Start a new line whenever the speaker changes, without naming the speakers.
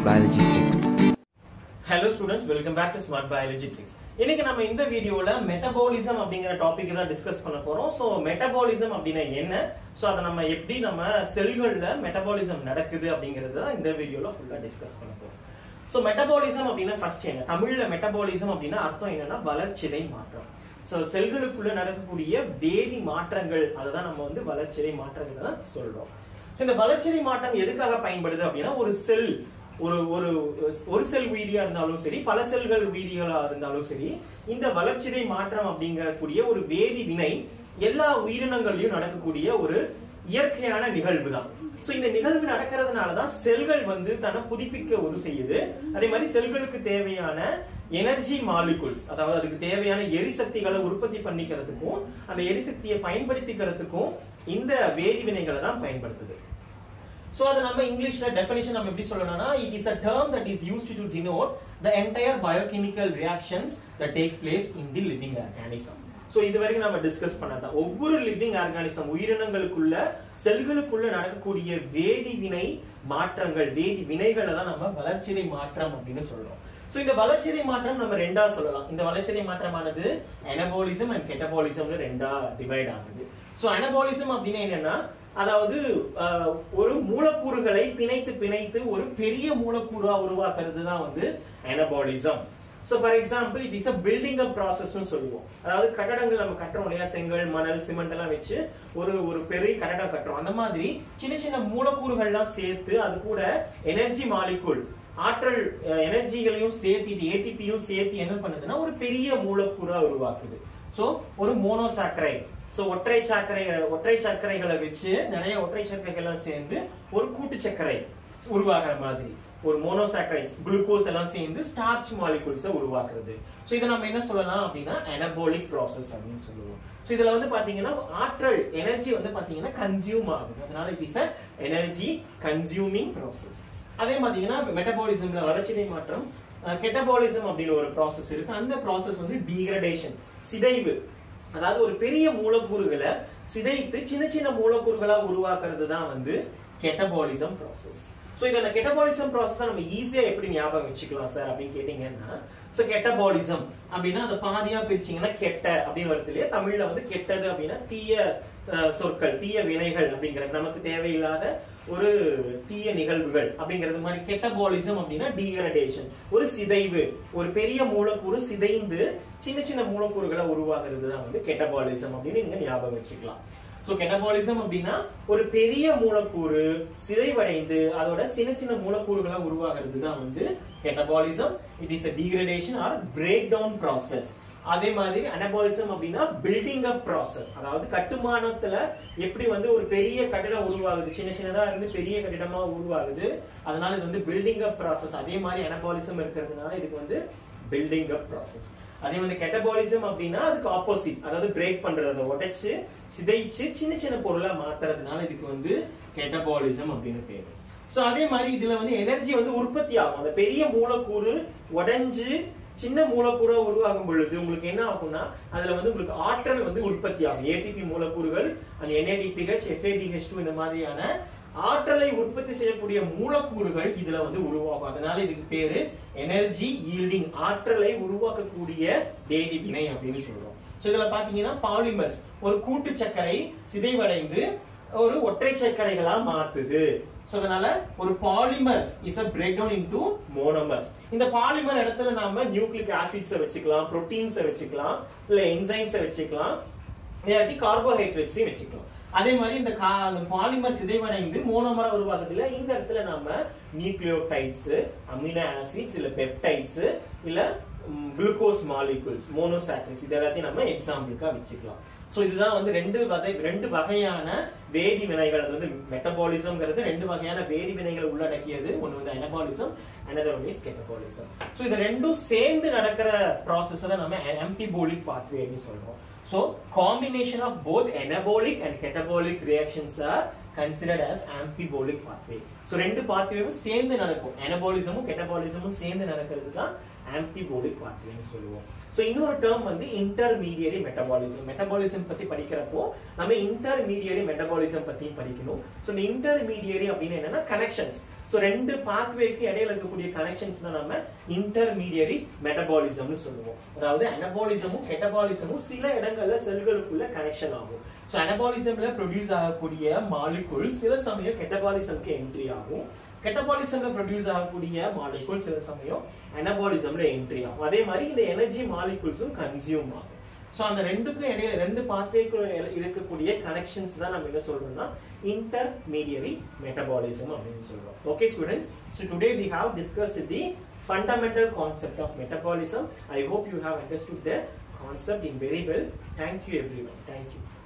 Biology Tricks.
Hello students welcome back to smart biology tricks இன்னைக்கு நம்ம இந்த வீடியோல மெட்டபாலிசம் அப்படிங்கிற டாபிக் தான் டிஸ்கஸ் பண்ண போறோம் சோ மெட்டபாலிசம் அப்படின்னா என்ன சோ அதை நம்ம எப்படி நம்ம செல்கள்ல மெட்டபாலிசம் நடக்குது அப்படிங்கறது தான் இந்த வீடியோல ஃபுல்லா டிஸ்கஸ் பண்ண போறோம் சோ மெட்டபாலிசம் அப்படின்னா ஃபர்ஸ்ட் என்ன தமிழ்ல மெட்டபாலிசம் அப்படின்னா அர்த்தம் என்னன்னா வளர்ச்சிதை மாற்றம் சோ செல்களுக்குள்ள நடக்கக்கூடிய வேதி மாற்றங்கள் அதுதான் நம்ம வந்து வளர்ச்சிதை மாற்றங்கள் தான் சொல்றோம் So, இந்த வளர்ச்சிதை மாற்றம் எதுக்காக பயன்படுது அப்படின்னா ஒரு செல் ஒரு ஒரு ஒரு செல் உயிரியா இருந்தாலும் சரி பல செல்கள் உயிரிகளா இருந்தாலும் சரி இந்த வளர்ச்சிதை மாற்றம் அப்படிங்கக்கூடிய ஒரு வேதி வினை எல்லா உயிரினங்கள்லயும் நடக்கக்கூடிய ஒரு இயற்கையான நிகழ்வு தான் சோ இந்த நிகழ்வு நடக்கிறதுனாலதான் செல்கள் வந்து தன்னை புதுப்பிக்க ஒரு செய்யுது அதே மாதிரி செல்களுக்கு தேவையான எனர்ஜி மாலிகுல்ஸ் அதாவது அதுக்கு தேவையான எரிசக்திகளை உற்பத்தி பண்ணிக்கிறதுக்கும் அந்த எரிசக்தியை பயன்படுத்திக்கிறதுக்கும் இந்த வேதி வினைகளை தான் பயன்படுத்துது சோ அது நம்ம இங்கிலீஷ்ல டெஃபினிஷன் நம்ம எப்படி சொல்லணும்னா it is a term that is used to denote the entire biochemical reactions that takes place in the living organism so இது வரைக்கும் நம்ம டிஸ்கஸ் பண்ணதான் ஒவ்வொரு லிவிங் ஆர்கானிசம் உயிரினங்களுக்குள்ள செல்களுக்குள்ள நடக்கக்கூடிய வேதி வினை மாற்றங்கள் வேதி வினைகளை தான் நம்ம வளர்ச்சிதை மாற்றம் அப்படின்னு சொல்றோம் சோ இந்த வளர்ச்சிதை மாற்றம் நம்ம ரெண்டா சொல்லலாம் இந்த வளர்ச்சிதை மாற்றமானது அனபாலிசம் அண்ட் கெட்டபாலிசம்னு ரெண்டா டிவைட் ஆகுது சோ அனபாலிசம் அப்படின்னா என்னன்னா அதாவது அஹ், ஒரு மூலக்கூறுகளை பிணைத்து பிணைத்து ஒரு பெரிய மூலக்கூறா உருவாக்குறது தான் வந்து anabolism so for example it is a building up ப்ராசஸ்னு சொல்லுவோம் அதாவது கட்டடங்கள் நம்ம கட்டுறோம் இல்லையா செங்கல் மணல் சிமெண்ட் எல்லாம் வச்சு ஒரு ஒரு பெரிய கட்டடம் கட்டுறோம் அந்த மாதிரி சின்ன சின்ன மூலக்கூறுகள்லாம் சேர்த்து அது கூட எனர்ஜி மாலிகூல் ஆற்றல் எனர்ஜிகளையும் சேர்த்து ஏடிபியும் சேர்த்து என்ன பண்ணுதுன்னா ஒரு பெரிய மூலக்கூறா உருவாக்குது சோ ஒரு மோனோசாக்கரைட் சோ ஒற்றை சர்க்கரை ஒற்றை சர்க்கரைகளை வச்சு நிறைய ஒற்றை சர்க்கரைகள் சேர்ந்து ஒரு கூட்டு சர்க்கரை உருவாக்குற மாதிரி ஒரு மோனோசாக்கரைட்ஸ் குளுக்கோஸ் எல்லாம் சேர்ந்து ஸ்டார்ச் மாலிகூல்ஸை உருவாக்குறது சோ இதை நம்ம என்ன சொல்லலாம் அப்படின்னா அனபோலிக் ப்ராசஸ் அப்படின்னு சொல்லுவோம் சோ இதுல வந்து பாத்தீங்கன்னா ஆற்றல் எனர்ஜி வந்து பாத்தீங்கன்னா கன்சியூம் ஆகுது அதனால it is a energy consuming process அதே பாத்தீங்கன்னா மெட்டபாலிசம்ல வளர்ச்சிதை மாற்றம் கெட்டபாலிசம் அப்படின்னு ஒரு ப்ராசஸ் இருக்கு அந்த ப்ராசஸ் வந்து டீக்ரடேஷன் சிதைவு அதாவது ஒரு பெரிய மூலக்கூறுகளை சிதைத்து சின்ன சின்ன மூலக்கூறுகளா உருவாக்குறது தான் வந்து கெட்டபாலிசம் ப்ராசஸ் சோ இத கெட்டபாலிசம் ப்ராசஸ் நம்ம ஈஸியா எப்படி ஞாபகம் வச்சுக்கலாம் சார் அப்படின்னு கேட்டீங்கன்னா சோ கெட்டபாலிசம் அப்படின்னா அந்த பாதியா பிரிச்சீங்கன்னா கெட்ட அப்படின்னு வருது இல்லையா தமிழ்ல வந்து கெட்டது அப்படின்னா தீய அஹ், சொற்கள் தீய வினைகள் அப்படிங்கிறது நமக்கு தேவையில்லாத ஒரு தீய நிகழ்வுகள் அப்படிங்கிறது மாதிரி கெட்டபாலிசம் அப்படின்னா டீகிரடேஷன் ஒரு சிதைவு ஒரு பெரிய மூலக்கூறு சிதைந்து சின்ன சின்ன மூலக்கூறுகளை உருவாகிறது தான் வந்து கெட்டபாலிசம் அப்படின்னு நீங்க ஞாபகம் வச்சுக்கலாம் சோ கெட்டபாலிசம் அப்படின்னா ஒரு பெரிய மூலக்கூறு சிதைவடைந்து அதோட சின்ன சின்ன மூலக்கூறுகளா உருவாகிறது தான் வந்து catabolism it is a degradation or break down process அதே மாதிரி அனபாலிசம் அப்படின்னா பில்டிங் அப் ப்ராசஸ் அதாவது கட்டுமானத்துல எப்படி வந்து ஒரு பெரிய கட்டிடம் உருவாகுது சின்ன சின்னதா இருந்து பெரிய கட்டிடமா உருவாகுது அதனால இது வந்து பில்டிங் அப் ப்ராசஸ் அதே மாதிரி அனபாலிசம் இருக்கிறதுனால இதுக்கு வந்து பில்டிங் அப் ப்ராசஸ் அதே வந்து கெட்டபாலிசம் அப்படின்னா அதுக்கு ஆப்போசிட் அதாவது பிரேக் பண்றது அதை உடைச்சு சிதைச்சு சின்ன சின்ன பொருளா மாத்துறதுனால இதுக்கு வந்து கெட்டபாலிசம் அப்படின்னு பேரு சோ அதே மாதிரி இதுல வந்து எனர்ஜி வந்து உற்பத்தி ஆகும் அந்த பெரிய மூலக்கூறு உடைஞ்சு சின்ன மூலக்கூறா உருவாகும் பொழுது உங்களுக்கு என்ன ஆகும்னா அதுல வந்து உங்களுக்கு ஆற்றல் வந்து உற்பத்தி ஆகும் ஏடிபி மூலக்கூறுகள் அந்த NADPH FADH2 இந்த மாதிரியான ஆற்றலை உற்பத்தி செய்யக்கூடிய மூலக்கூறுகள் இதுல வந்து உருவாகும் அதனால இதுக்கு பேரு எனர்ஜி ஈல்டிங் ஆற்றலை உருவாக்கக்கூடிய வேதி வினை அப்படின்னு சொல்றோம் சோ இதுல பாத்தீங்கன்னா பாலிமர்ஸ் ஒரு கூட்டு சர்க்கரை சிதைவடைந்து ஒரு ஒற்றை சர்க்கரைகளா மாத்துது சோ அதனால ஒரு polymers is a break down into monomers இந்த பாலிமர் இடத்துல நாம நியூக்ளிக் ஆசிட்ஸை வச்சுக்கலாம் புரோட்டீன்ஸை வச்சுக்கலாம் இல்ல என்சைம்ஸை வச்சுக்கலாம் இல்லாட்டி கார்போஹைட்ரேட்ஸையும் வச்சுக்கலாம் அதே மாதிரி இந்த கா அந்த பாலிமர் சிதைவடைந்து மோனோமரா உருவாக்குதுல இந்த இடத்துல நாம நியூக்ளியோடைட்ஸ் அமினோ ஆசிட்ஸ் இல்ல பெப்டைட்ஸ் இல்ல குளுக்கோஸ் மாலிகுல்ஸ் மோனோசாக்கரைட்ஸ் இது எல்லாத்தையும் நம்ம எக்ஸாம்பிளுக்கா வச்சுக்கலாம் சோ இதுதான் வந்து ரெண்டு வகை ரெண்டு வகையான வேதி வினைகள் அது வந்து மெட்டபாலிசம்ங்கிறது ரெண்டு வகையான வேதி வினைகளை உள்ளடக்கியது ஒன்னு வந்து anabolism another one is catabolism so இது ரெண்டும் சேர்ந்து நடக்கிற ப்ராசஸ் தான் நம்ம amphiboolic pathway அப்படின்னு சொல்றோம் so combination of both anabolic and catabolic reactions are considered as amphiboolic pathway so ரெண்டு பாத்வேவும் சேர்ந்து நடக்கும் அனபாலிசமும் கெட்டபாலிசமும் சேர்ந்து நடக்கிறது தான் ஆம்பிபோலிக் பாத்வேன்னு சொல்லுவோம் சோ இன்னொரு டேர்ம் வந்து இன்டர்மீடியரி மெட்டபாலிசம் மெட்டபாலிசம் பத்தி படிக்கிறப்போ நம்ம இன்டர்மீடியரி மெட்டபாலிசம் பத்தியும் படிக்கணும் சோ இந்த இன்டர்மீடியரி அப்படின்னு என்னன்னா கனெக்ஷன்ஸ் ஸோ ரெண்டு பாத்வேக்கு இடையில இருக்கக்கூடிய கனெக்ஷன்ஸ் தான் நம்ம இன்டர்மீடியரி மெட்டபாலிசம்னு சொல்லுவோம் அதாவது அனபாலிசமும் கெட்டபாலிசமும் சில இடங்கள்ல செல்களுக்குள்ள கனெக்ஷன் ஆகும் ஸோ அனபாலிசம்ல ப்ரொடியூஸ் ஆகக்கூடிய மாலிகுல் சில சமயம் கெட்டபாலிசம்க்கு என்ட்ரி ஆகும் கெட்டபாலிசம்ல ப்ரொடியூஸ் ஆகக்கூடிய மாலிகுல் சில சமயம் அனபாலிசம்ல என்ட்ரி ஆகும் அதே மாதிரி இந்த எனர்ஜி மாலிகுல்ஸும் கன்சியூம் ஆகும் ஸோ அந்த ரெண்டுக்கும் இடையில ரெண்டு பாத்வேக்கும் இருக்கக்கூடிய கனெக்ஷன்ஸ் தான் நம்ம என்ன சொல்றோம்னா இன்டர்மீடியரி மெட்டபாலிசம் அப்படின்னு சொல்றோம் okay students so today we have discussed the fundamental concept of metabolism. I hope you have understood the concept in very well. Thank you everyone. Thank you.